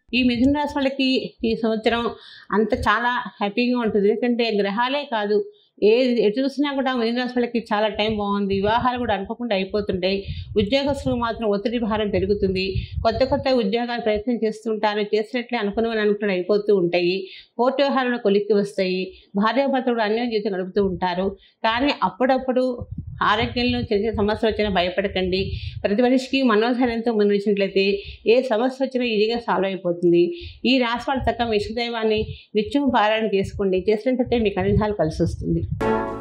ఈ మిథున రాశి వాళ్ళకి ఈ సంవత్సరం అంత చాలా హ్యాపీగా ఉంటుంది ఎందుకంటే గ్రహాలే కాదు ఏ ఎటు చూసినా కూడా మిథున రాశి వాళ్ళకి చాలా టైం బాగుంది వివాహాలు కూడా అనుకోకుండా అయిపోతుంటాయి ఉద్యోగస్తులకు మాత్రం ఒత్తిడి భారం పెరుగుతుంది కొత్త కొత్త ఉద్యోగాలు ప్రయత్నం చేస్తుంటారు చేసినట్లే అనుకున్నవని అనుకున్న అయిపోతూ ఉంటాయి కోర్టు వ్యవహారంలో కొలిక్కి వస్తాయి భార్యాభర్తలు కూడా అన్యోన్య జీవితం గడుపుతూ ఉంటారు కానీ అప్పుడప్పుడు ఆరోగ్యంలో చిన్న చిన్న సమస్య వచ్చినా భయపడకండి ప్రతి మనిషికి మనోధైర్యంతో ముందుంచినట్లయితే ఏ సమస్య వచ్చినా ఈజీగా సాల్వ్ అయిపోతుంది ఈ రాశి వాళ్ళ చక్కగా మీ ఇష్టదైవాన్ని నిత్యం పారాయణ చేసుకోండి చేసినట్లయితే మీకు అన్ని విధాలు కలిసి వస్తుంది